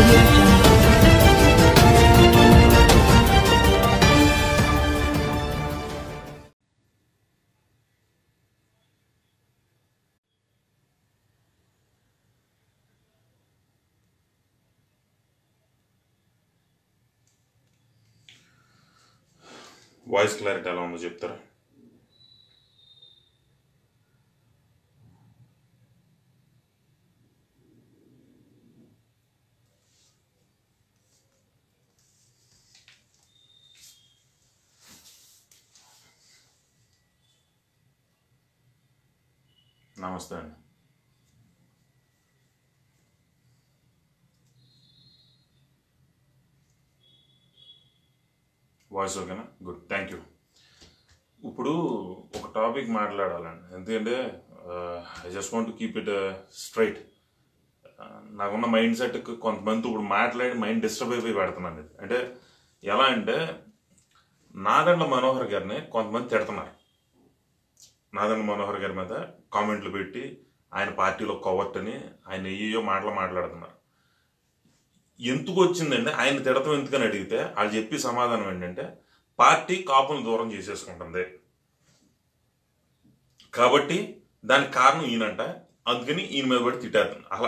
audio jungle. Voice clarity ఎలా ఉందో చెప్తారా నమస్తే అండి వాయిస్ ఓకేనా గుడ్ థ్యాంక్ యూ ఇప్పుడు ఒక టాపిక్ మాట్లాడాలండి ఎందుకంటే I just want keep it straight నాకున్న మైండ్ సెట్ కొంతమంది ఇప్పుడు మాట్లాడి మైండ్ డిస్టర్బ్ అయిపోయి పెడుతున్నాను ఇది అంటే ఎలా అంటే నాదండ్ల మనోహర్ గారిని కొంతమంది తిడుతున్నారు నాదండ్ల మనోహర్ గారి మీద కామెంట్లు పెట్టి ఆయన పార్టీలో కొవ్వొట్టని ఆయన ఏయో మాటలు మాట్లాడుతున్నారు ఎందుకు వచ్చిందంటే ఆయన తిడతం ఎందుకని అడిగితే వాళ్ళు చెప్పి సమాధానం ఏంటంటే పార్టీ కాపును దూరం చేసేసుకుంటుంది కాబట్టి దానికి కారణం ఈయనంట అందుకని ఈయన మీద పడి తిట్టేస్తుంది అలా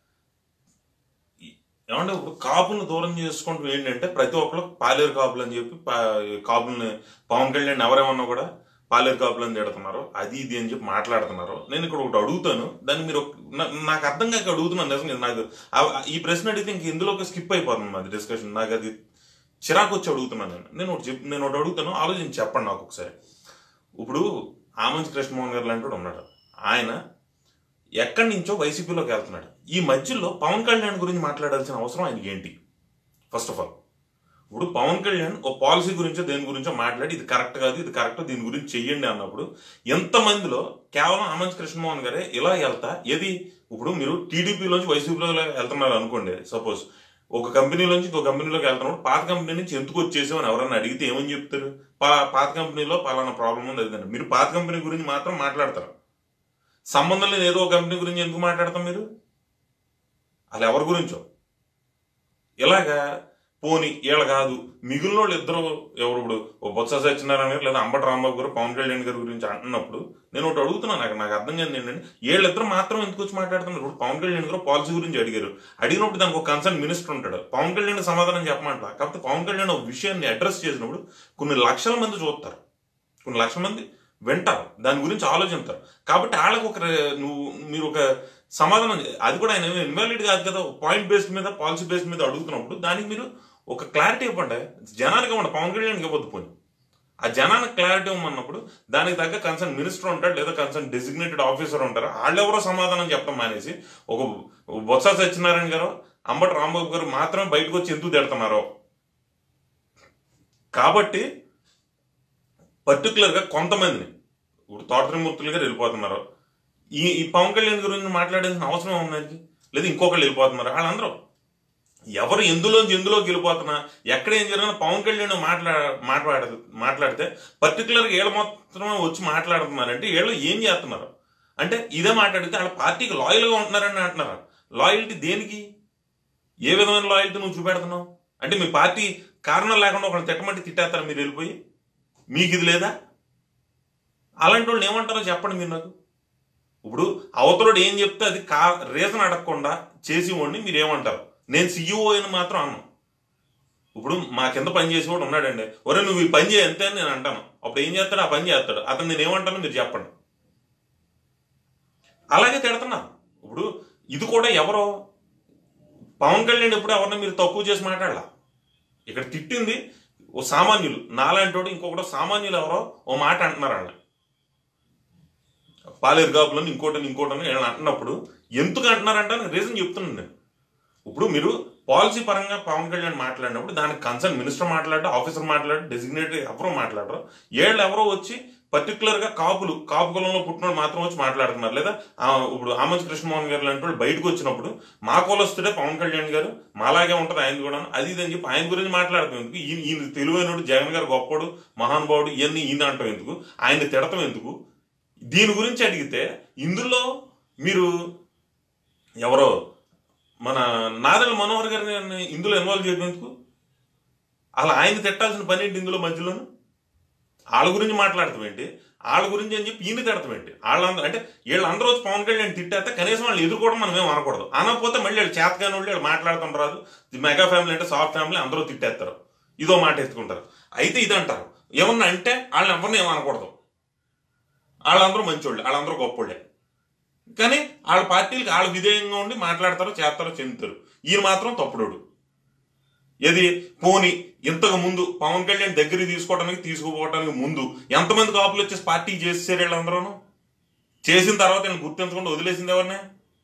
ఈ- ఏమంటే ఇప్పుడు కాపులను దూరం చేసుకుంటూ ఏంటంటే ప్రతి ఒక్కరు పాలేరు కాపులు అని చెప్పి పా- కాపుల్ని పవన్ కళ్యాణ్ ఎవరేమన్నా కూడా పాలేరు కాపులు అని తిడుతున్నారు అది ఇది అని చెప్పి మాట్లాడుతున్నారు నేను ఇక్కడ ఒకటి అడుగుతాను దాన్ని మీరు ఒక- నా- నాకు అర్థం కాక అడుగుతున్నాను నిజంగా నాకు ఆ- ఈ ప్రశ్న అడిగితే ఇంక ఇందులోకి స్కిప్ అయిపోతుంది అది డిస్కషన్ నాకు అది చిరాకు వచ్చి అడుగుతున్నాను నేను నేను ఒకటి చెప్ నేను ఒకటి అడుగుతాను ఆలోచించి చెప్పండి నాకు ఒకసారి ఇప్పుడు ఆమంచి కృష్ణమోహన్ గారు లాంటి వాడు ఉన్నాడు ఆయన ఎక్కడి నుంచో వైసీపీలోకి వెళ్తున్నాడు ఈ మధ్యలో పవన్ కళ్యాణ్ గురించి మాట్లాడాల్సిన అవసరం ఆయనకి ఏంటి ఫస్ట్ ఆఫ్ ఆల్ ఇప్పుడు పవన్ కళ్యాణ్ ఓ పాలసీ గురించో దేని గురించో మాట్లాడి ఇది కరెక్ట్ కాదు ఇది కరెక్ట్ దీని గురించి చెయ్యండి అన్నప్పుడు ఎంతమందిలో కేవలం ఆమంచి కృష్ణమోహన్ గారే ఇలా వెళ్తా ఏది ఇప్పుడు మీరు టీడీపీలోంచి వైసీపీలో వెళ్తున్నారు అనుకోండి సపోజ్ ఒక కంపెనీలోంచి ఇంకో కంపెనీలోకి వెళ్తున్నప్పుడు పాత కంపెనీ నుంచి ఎందుకు వచ్చేసావు అని ఎవరైనా అడిగితే ఏమని చెప్తారు పా పాత కంపెనీలో పలానా ప్రాబ్లం ఉంది అదిదండి మీరు పాత కంపెనీ గురించి మాత్రం మాట్లాడతారు సంబంధం లేని ఏదో ఒక కంపెనీ గురించి ఎందుకు మాట్లాడతాం మీరు అలా ఎవరి గురించో ఇలాగా పోని వీళ్ళ కాదు మిగిలిన వాళ్ళు ఇద్దరు ఎవరు ఇప్పుడు ఓ బొత్స సత్యనారాయణ గారు లేదా అంబటి రాంబాబు గారు పవన్ కళ్యాణ్ గారి గురించి అంటున్నప్పుడు నేను ఒకటి అడుగుతున్నాను నాకు నాకు అర్థం కాదు ఏంటంటే వీళ్ళిద్దరు మాత్రం ఎందుకు వచ్చి మాట్లాడుతున్నారు ఇప్పుడు పవన్ కళ్యాణ్ గారు పాలసీ గురించి అడిగారు అడిగినప్పుడు దానికి ఒక కన్సర్న్ మినిస్టర్ ఉంటాడు పవన్ కళ్యాణ్ సమాధానం చెప్పమంట కాకపోతే పవన్ కళ్యాణ్ ఒక విషయాన్ని అడ్రస్ చేసినప్పుడు కొన్ని లక్షల మంది చూస్తారు కొన్ని లక్షల మంది వింటారు దాని గురించి ఆలోచిస్తారు కాబట్టి వాళ్ళకు ఒక రే- నువ్వు మీరు ఒక సమాధానం చే- అది కూడా ఆయన ఇన్వాలిడ్ కాదు కదా పాయింట్ బేస్డ్ మీద పాలసీ బేస్డ్ మీద అడుగుతున్నప్పుడు దానికి మీరు ఒక క్లారిటీ ఇవ్వండి జనానికి ఇవ్వండి పవన్ కళ్యాణ్కి ఇవ్వద్దు పోయి ఆ జనానికి క్లారిటీ ఇవ్వమన్నప్పుడు దానికి తగ్గ కన్సర్న్ మినిస్టర్ ఉంటాడు లేదా కన్సర్న్ డెసిగ్నేటెడ్ ఆఫీసర్ ఉంటారు వాళ్ళెవరో సమాధానం చెప్పడం మానేసి ఒక బొత్స సత్యనారాయణ గారు అంబటి రాంబాబు గారు మాత్రమే బయటకు వచ్చి ఎందుకు తిడుతున్నారో కాబట్టి పర్టికులర్ గా కొంతమందిని ఇప్పుడు తోటరిమూర్తులు గారు వెళ్ళిపోతున్నారు ఈ ఈ పవన్ కళ్యాణ్ గురించి మాట్లాడాల్సిన అవసరం ఉన్నది లేదా ఇంకొకళ్ళు వెళ్ళిపోతున్నారు వాళ్ళందరూ ఎవరు ఎందులోంచి ఎందులోకి వెళ్ళిపోతున్నా ఎక్కడ ఏం జరిగినా పవన్ కళ్యాణ్ మాట్లా మాట్లాడ మాట్లాడితే పర్టికులర్గా వీళ్ళు మాత్రమే వచ్చి మాట్లాడుతున్నారంటే వీళ్ళు ఏం చేస్తున్నారు అంటే ఇదే మాట్లాడితే వాళ్ళ పార్టీకి లాయల్గా ఉంటున్నారని అంటున్నారు లాయల్టీ దేనికి ఏ విధమైన లాయల్టీ నువ్వు చూపెడుతున్నావు అంటే మీ పార్టీ కారణం లేకుండా ఒకళ్ళు తిట్టమంటే తిట్టేస్తారు మీరు వెళ్ళిపోయి మీకు ఇది లేదా అలాంటి వాళ్ళు ఏమంటారో చెప్పండి మీరు నాకు ఇప్పుడు అవతలోడు ఏం చెప్తే అది కా రీజన్ అడగకుండా చేసి వాడిని మీరు ఏమంటారు నేను సీఈఓ అని మాత్రం అన్నాను ఇప్పుడు మా కింద పని చేసేవాడు ఉన్నాడండి ఒరే నువ్వు ఈ పని చేయి అంతే అని నేను అంటాను అప్పుడు ఏం చేస్తాడు ఆ పని చేస్తాడు అతను నేను ఏమంటాను మీరు చెప్పండి అలాగే తిడుతున్నా ఇప్పుడు ఇది కూడా ఎవరో పవన్ కళ్యాణ్ ఎప్పుడు ఎవరిని మీరు తక్కువ చేసి మాట్లాడాల ఇక్కడ తిట్టింది ఓ సామాన్యులు నాలాంటి ఇంకొకటి సామాన్యులు ఎవరో ఓ మాట అంటున్నారు వాళ్ళ పాలేరు కాపులను ఇంకోటని ఇంకోటని వీళ్ళని అంటున్నప్పుడు ఎందుకు అంటున్నారంటే రీజన్ చెప్తున్నాను నేను ఇప్పుడు మీరు పాలసీ పరంగా పవన్ కళ్యాణ్ మాట్లాడినప్పుడు దానికి కన్సర్న్ మినిస్టర్ మాట్లాడరు ఆఫీసర్ మాట్లాడు డెసిగ్నేటెడ్ ఎవరో మాట్లాడరు ఏళ్ళు ఎవరో వచ్చి పర్టికులర్ గా కాపులు కాపు కులంలో పుట్టిన మాత్రం వచ్చి మాట్లాడుతున్నారు లేదా ఆ, ఇప్పుడు ఆమంచి కృష్ణమోహన్ గారు లాంటి వాళ్ళు బయటకు వచ్చినప్పుడు మా కులస్తుడే పవన్ కళ్యాణ్ గారు మాలాగే ఉంటది ఆయన కూడా అది ఇది అని చెప్పి ఆయన గురించి మాట్లాడతాం ఎందుకు ఈయన ఈయన తెలివైనడు జగన్ గారు గొప్పడు మహానుభావుడు ఇవన్నీ ఈయన అంటాం ఎందుకు ఆయన తిడతాం ఎందుకు దీని గురించి అడిగితే ఇందులో మీరు ఎవరో మన నాదెల మనోహర్ గారిని ఇందులో ఇన్వాల్వ్ చేయడం ఎందుకు అలా ఆయన తిట్టాల్సిన పని ఏంటి ఇందులో మధ్యలోను వాళ్ళ గురించి మాట్లాడతాం ఏంటి వాళ్ళ గురించి అని చెప్పి ఈయన తిడతాం ఏంటి వాళ్ళందరూ అంటే వీళ్ళందరూ వచ్చి పవన్ కళ్యాణ్ తిట్టేస్తే కనీసం వాళ్ళు ఎదుర్కోవడం మనం ఏం అనకూడదు అనకపోతే మళ్ళీ వాళ్ళు చేతకాని వాళ్ళు వీళ్ళు మాట్లాడటం రాదు ఇది మెగా ఫ్యామిలీ అంటే సాఫ్ట్ ఫ్యామిలీ అందరూ తిట్టేస్తారు ఇదో మాట ఎత్తుకుంటారు అయితే ఇది అంటారు ఏమన్నా అంటే వాళ్ళని ఎవరిని ఏమనకూడదు వాళ్ళందరూ మంచోళ్ళు వాళ్ళందరూ గొప్పోళ్ళే కానీ వాళ్ళ పార్టీలకు వాళ్ళు విధేయంగా ఉండి మాట్లాడతారు చేస్తారు చెందుతారు ఈయన మాత్రం తప్పుడోడు ఏది పోని ఇంతకు ముందు పవన్ కళ్యాణ్ దగ్గరికి తీసుకోవడానికి తీసుకుపోవడానికి ముందు ఎంతమంది కాపులు వచ్చేసి పార్టీ చేసేసారు వీళ్ళందరూ చేసిన తర్వాత నేను గుర్తించకుండా వదిలేసింది ఎవరిని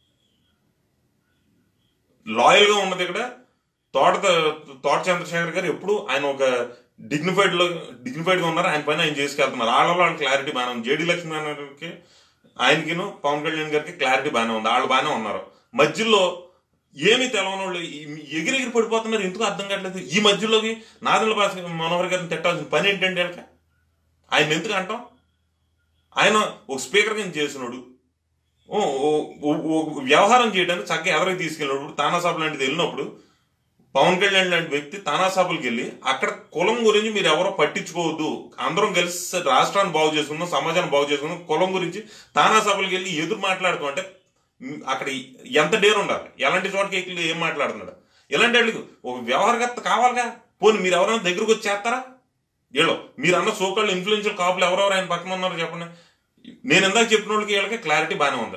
లాయల్ గా ఉన్నది ఇక్కడ తోట తోట చంద్రశేఖర్ గారు ఎప్పుడు ఆయన ఒక డిగ్నిఫైడ్ లో డిగ్నిఫైడ్ గా ఉన్నారు ఆయన పైన ఆయన చేసుకెళ్తున్నారు వాళ్ళలో వాళ్ళ క్లారిటీ బాగానే ఉంది జేడీ లక్ష్మీ గారికి ఆయనకిను పవన్ కళ్యాణ్ గారికి క్లారిటీ బాగానే ఉంది వాళ్ళు బాగానే ఉన్నారు మధ్యలో ఏమీ తెలవని వాళ్ళు ఈ- ఎగిరెగిరి పడిపోతున్నారు ఎందుకు అర్థం కావట్లేదు ఈ మధ్యలోకి నాదెండ్ల భాష మనోహర్ గారిని తిట్టాల్సిన పని ఏంటంటే వెనక ఆయన ఎందుకు అంటాం ఆయన ఒక స్పీకర్ కింద చేసినాడు ఓ ఓ- ఓ- ఓ వ్యవహారం చేయడానికి చక్కగా ఎదరికి తీసుకెళ్ళినప్పుడు తానాసాబు లాంటిది వెళ్ళినప్పుడు పవన్ కళ్యాణ్ లాంటి వ్యక్తి తానాసాపులకు వెళ్ళి అక్కడ కులం గురించి మీరు ఎవరో పట్టించుకోవద్దు అందరం కలిసి రాష్ట్రాన్ని బాగు చేసుకుందాం సమాజాన్ని బాగు చేసుకుందాం కులం గురించి తానాసాపులకు వెళ్ళి ఎదురు మాట్లాడుతాం అంటే మ్, అక్కడ ఎంత డేర్ ఉండాలి ఎలాంటి చోటకి ఎక్కి ఏం మాట్లాడుతున్నాడు ఇలాంటి వాళ్ళకి ఒక వ్యవహారకర్త కావాలిగా పోనీ మీరు ఎవరైనా దగ్గరకు వచ్చి చేస్తారా వీళ్ళు మీరు అన్న సోకాళ్ళు ఇన్ఫ్లుయెన్షియల్ కాపులు ఎవరెవరు ఆయన పక్కన ఉన్నారో చెప్పండి నేను ఇందాక చెప్పిన వాళ్ళకి వీళ్ళకి క్లారిటీ బాగానే ఉంది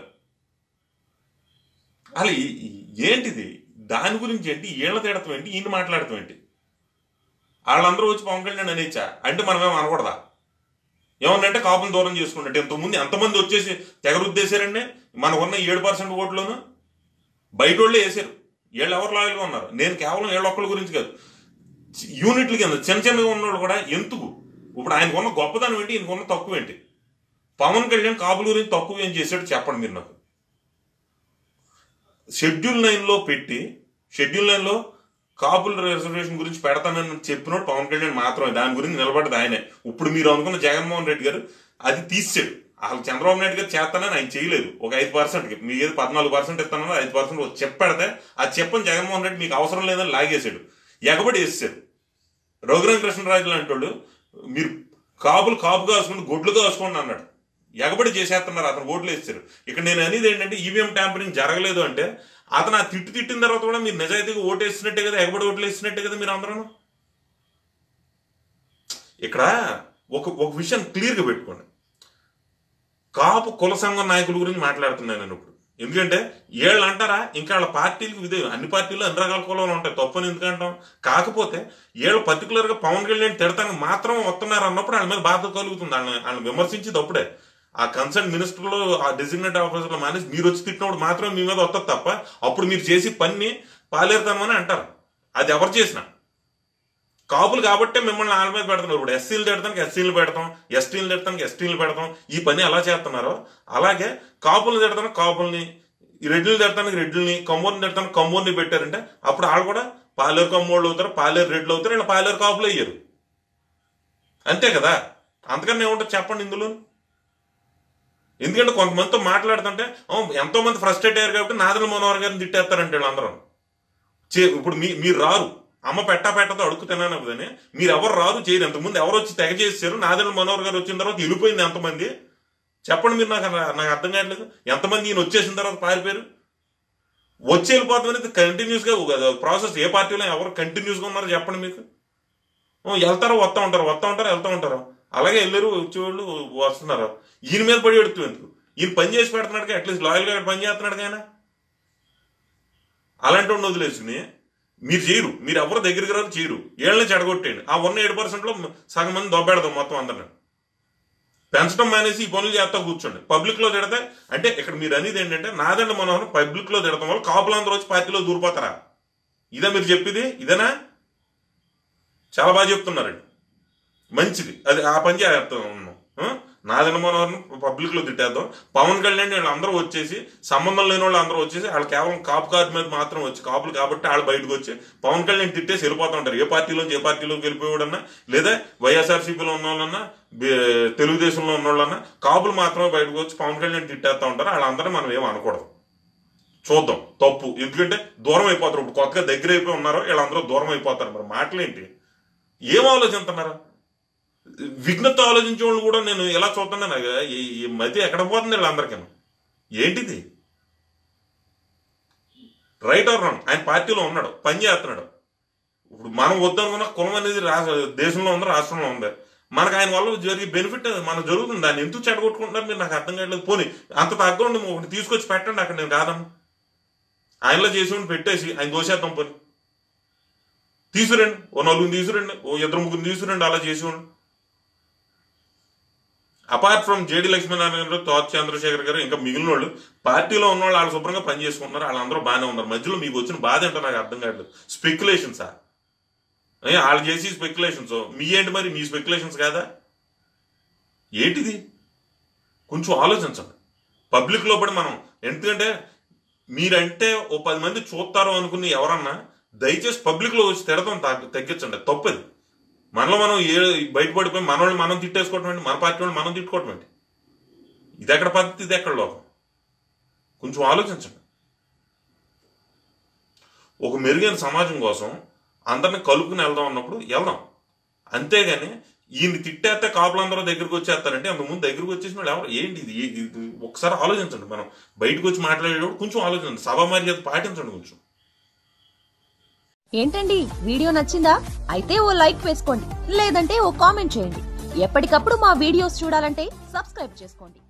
అలా ఈ- ఈ- ఏంటిది దాని గురించి ఏంటి వీళ్ళ తేడతం ఏంటి ఈయన మాట్లాడటం ఏంటి వాళ్ళందరూ వచ్చి పవన్ కళ్యాణ్ అనేచ్చా అంటే మనమేం అనకూడదా ఏమన్నంటే కాపును దూరం చేసుకున్నట్టు ఎంతమంది ఎంతమంది వచ్చేసి తెగరుద్దేశారండి మనకున్న ఏడు పర్సెంట్ ఓట్లోను బయట వాళ్ళే వేసారు వీళ్ళు ఎవరు లాయల్గా ఉన్నారు నేను కేవలం వీళ్ళ ఒక్కళ్ళ గురించి కాదు యూనిట్ల కింద చిన్న చిన్నగా ఉన్నవాళ్ళు కూడా ఎందుకు ఇప్పుడు ఆయనకు ఉన్న గొప్పదనం ఏంటి ఈయనకు ఉన్న తక్కువ ఏంటి పవన్ కళ్యాణ్ కాపుల గురించి తక్కువ ఏం చేశాడు చెప్పండి మీరు నాకు షెడ్యూల్ నైన్ లో పెట్టి షెడ్యూల్ నైన్ లో కాపుల రిజర్వేషన్ గురించి పెడతానని చెప్పినోడు పవన్ కళ్యాణ్ మాత్రమే దాని గురించి నిలబడ్డది ఆయనే ఇప్పుడు మీరు అనుకున్న జగన్మోహన్ రెడ్డి గారు అది తీసాడు అసలు చంద్రబాబు నాయుడు గారు చేస్తానని ఆయన చేయలేదు ఒక ఐదు పర్సెంట్ మీ ఏది పద్నాలుగు పర్సెంట్ ఇస్తానని ఐదు పర్సెంట్ చెప్పాడితే అది చెప్పని జగన్మోహన్ రెడ్డి మీకు అవసరం లేదని లాగేశాడు ఎగబడి వేసాడు రఘురామ కృష్ణరాజు లాంటి వాళ్ళు మీరు కాపులు కాపు కాసుకుని గొడ్లు కాసుకోండి అన్నాడు ఎగబడి చేసేస్తున్నారు అతను ఓట్లు వేస్తారు ఇక్కడ నేను అనేది ఏంటంటే ఈవీఎం ట్యాంపరింగ్ జరగలేదు అంటే అతను ఆ తిట్టు తిట్టిన తర్వాత కూడా మీరు నిజాయితీగా ఓటు వేసినట్టే కదా ఎగబడి ఓట్లు వేసినట్టే కదా మీరు అందరూ ఇక్కడ ఒక ఒక విషయం క్లియర్గా పెట్టుకోండి కాపు కుల సంఘం నాయకుల గురించి మాట్లాడుతున్నాను నేను ఇప్పుడు ఎందుకంటే వీళ్ళు అంటారా ఇంకా వాళ్ళ పార్టీలకు ఇదే అన్ని పార్టీలు అన్ని రకాల కులాలు ఉంటాయి తప్పని ఎందుకంటాం కాకపోతే వీళ్ళు పర్టికులర్ గా పవన్ కళ్యాణ్ తిడతానికి మాత్రం వస్తున్నారు అన్నప్పుడు వాళ్ళ మీద బాధ కలుగుతుంది వాళ్ళని వాళ్ళని విమర్శించి తప్పుడే ఆ కన్సర్న్ మినిస్టర్ లో ఆ డెసిగ్నేట్ ఆఫీసర్ లో మానేసి మీరు వచ్చి తిట్టినప్పుడు మాత్రం మీ మీద వస్తుంది తప్ప అప్పుడు మీరు చేసి పని పాలేరుతామని అంటారు అది ఎవరు చేసినా కాపులు కాబట్టే మిమ్మల్ని వాళ్ళ మీద పెడుతున్నారు ఇప్పుడు ఎస్సీలు తిడతానికి ఎస్సీలు పెడతాం ఎస్టీలు తిడతానికి ఎస్టీలు పెడతాం ఈ పని ఎలా చేస్తున్నారో అలాగే కాపులు తిడతానికి కాపుల్ని ఈ రెడ్లు తిడతానికి రెడ్లని కమ్మూరిని తిడతానికి కమ్మూరిని పెట్టారంటే అప్పుడు వాళ్ళు కూడా పాలేరు కమ్మోళ్ళు అవుతారు పాలేరు రెడ్లు అవుతారు ఇలా పాలేరు కాపులు అయ్యారు అంతే కదా అంతకన్నా ఏముంటుంది చెప్పండి ఇందులో ఎందుకంటే కొంతమందితో మాట్లాడుతుంటే "ఓ, ఎంతో మంది ఫ్రస్ట్రేట్ అయ్యారు కాబట్టి నాదల మనోహర్ గారిని తిట్టేస్తారంటే వీళ్ళందరూ చే- ఇప్పుడు మీ మీరు రారు అమ్మ పెట్టా పెట్టతో అడుగు తిన్నాను అని మీరు ఎవరు రారు చేయరు ఎంతమంది ఎవరు వచ్చి తెగ చేశారు నాదెండ్ల మనోహర్ గారు వచ్చిన తర్వాత వెళ్ళిపోయింది ఎంతమంది చెప్పండి మీరు నాకు నాకు అర్థం కావట్లేదు ఎంతమంది ఈయన వచ్చేసిన తర్వాత పారిపోయారు వచ్చి వెళ్ళిపోతామని కంటిన్యూస్ గా ప్రాసెస్ ఏ పార్టీలో ఎవరు కంటిన్యూస్ గా ఉన్నారో చెప్పండి మీకు ఓ, వెళ్తారో వస్తా ఉంటారు వస్తా ఉంటారు వెళ్తా ఉంటారు అలాగే వెళ్ళారు వచ్చేవాళ్ళు వస్తున్నారు ఈయన మీద పడి ఎడుతూ ఎందుకు ఈయన పని చేసి పెడుతున్నాడు అట్లీస్ట్ లాయల్ గా పని చేస్తున్నాడు కానీ అలాంటి వాడిని వదిలేసుకుని మీరు చేయరు మీరు ఎవరు దగ్గరికి రాదు చేయరు ఏళ్ళని చెడగొట్టేయండి ఆ ఉన్న ఏడు పర్సెంట్ లో సగం మంది దొబ్బెడదాం మొత్తం అందరిని పెంచడం మానేసి ఈ పనులు చేస్తా కూర్చోండి పబ్లిక్ లో తిడితే అంటే ఇక్కడ మీరు అనేది ఏంటంటే నాదండి మనోహర్ పబ్లిక్ లో తిడతాం వల్ల కాపులందరూ వచ్చి పార్టీలో దూరిపోతారా ఇదా మీరు చెప్పేది ఇదేనా చాలా బాగా చెప్తున్నారండి మంచిది అది ఆ పని చేస్తాం ఉన్నాం నాదన మనోహర్ని పబ్లిక్ లో తిట్టేద్దాం పవన్ కళ్యాణ్ వీళ్ళు అందరూ వచ్చేసి సంబంధం లేని వాళ్ళు అందరూ వచ్చేసి వాళ్ళు కేవలం కాపు కార్డు మీద మాత్రం వచ్చి కాపులు కాబట్టి వాళ్ళు బయటకు వచ్చి పవన్ కళ్యాణ్ తిట్టేసి వెళ్ళిపోతూ ఉంటారు ఏ పార్టీలోంచి ఏ పార్టీలోకి వెళ్ళిపోయాడన్నా లేదా వైఎస్ఆర్సీపీలో ఉన్న వాళ్ళన్నా బే- తెలుగుదేశంలో ఉన్న వాళ్ళన్నా కాపులు మాత్రమే బయటకు వచ్చి పవన్ కళ్యాణ్ తిట్టేస్తా ఉంటారు వాళ్ళందరూ మనం ఏం అనకూడదు చూద్దాం తప్పు ఎందుకంటే దూరం అయిపోతారు ఇప్పుడు కొత్తగా దగ్గర అయిపోయి ఉన్నారో వీళ్ళందరూ దూరం అయిపోతారు మరి మాటలేంటి ఏం ఆలోచిస్తున్నారు విఘ్నత ఆలోచించే వాళ్ళు కూడా నేను ఎలా చూస్తున్నాను నాకు ఈ ఈ మతి ఎక్కడ పోతుంది వీళ్ళందరికీ ఏంటిది రైట్ ఆర్ రాంగ్ ఆయన పార్టీలో ఉన్నాడు పని చేస్తున్నాడు ఇప్పుడు మనం వద్దనుకున్న కులం అనేది రాష్ట్ర దేశంలో ఉంది రాష్ట్రంలో ఉంది మనకు ఆయన వల్ల జరిగే బెనిఫిట్ మనకు జరుగుతుంది దాన్ని ఎందుకు చెడగొట్టుకుంటున్నారు మీరు నాకు అర్థం కావట్లేదు పోనీ అంత తగ్గండి ఒకటి తీసుకొచ్చి పెట్టండి అక్కడ నేను కాదను ఆయనలో చేసి ఉండి పెట్టేసి ఆయన దోషేద్దాం పోనీ తీసుకురండి ఓ నలుగురిని తీసుకురండి ఓ ఇద్దరు ముగ్గురు తీసుకురండి అలా చేసి ఉండి అపార్ట్ ఫ్రమ్ జేడి లక్ష్మీనారాయణ గారు తోట చంద్రశేఖర్ గారు ఇంకా మిగిలిన వాళ్ళు పార్టీలో ఉన్న వాళ్ళు వాళ్ళు శుభ్రంగా పని చేసుకుంటున్నారు వాళ్ళందరూ బాగానే ఉన్నారు మధ్యలో మీకు వచ్చిన బాధ ఏంటో నాకు అర్థం కావట్లేదు స్పెక్యులేషన్స్ వాళ్ళు చేసి స్పెక్యులేషన్స్ మీ ఏంటి మరి మీ స్పెక్యులేషన్స్ కాదా ఏంటిది కొంచెం ఆలోచించండి పబ్లిక్ లో పడి మనం ఎందుకంటే మీరంటే ఓ పది మంది చూస్తారు అనుకుని ఎవరన్నా దయచేసి పబ్లిక్ లో వచ్చి తిడతాం తగ్గ- తగ్గించండి తప్పది మనలో మనం ఏ బయటపడిపోయి మన వాళ్ళు మనం తిట్టేసుకోవటం ఏంటి మన పార్టీ వాళ్ళు మనం తిట్టుకోవటం ఏంటి ఇది ఎక్కడ పద్ధతి ఇది ఎక్కడ లోకం కొంచెం ఆలోచించండి ఒక మెరుగైన సమాజం కోసం అందరిని కలుపుకుని వెళ్దాం అన్నప్పుడు వెళ్దాం అంతేగాని ఈయన తిట్టేస్తే కాపులందరూ దగ్గరికి వచ్చేస్తారంటే అంత ముందు దగ్గరికి వచ్చేసిన వాళ్ళు ఎవరు ఏంటి ఇది ఇది ఒకసారి ఆలోచించండి మనం బయటకు వచ్చి మాట్లాడేటప్పుడు కొంచెం ఆలోచించండి సభ మర్యాద పాటించండి కొంచెం ఏంటండి వీడియో నచ్చిందా అయితే ఓ లైక్ వేసుకోండి లేదంటే ఓ కామెంట్ చేయండి ఎప్పటికప్పుడు మా వీడియోస్ చూడాలంటే సబ్స్క్రైబ్ చేసుకోండి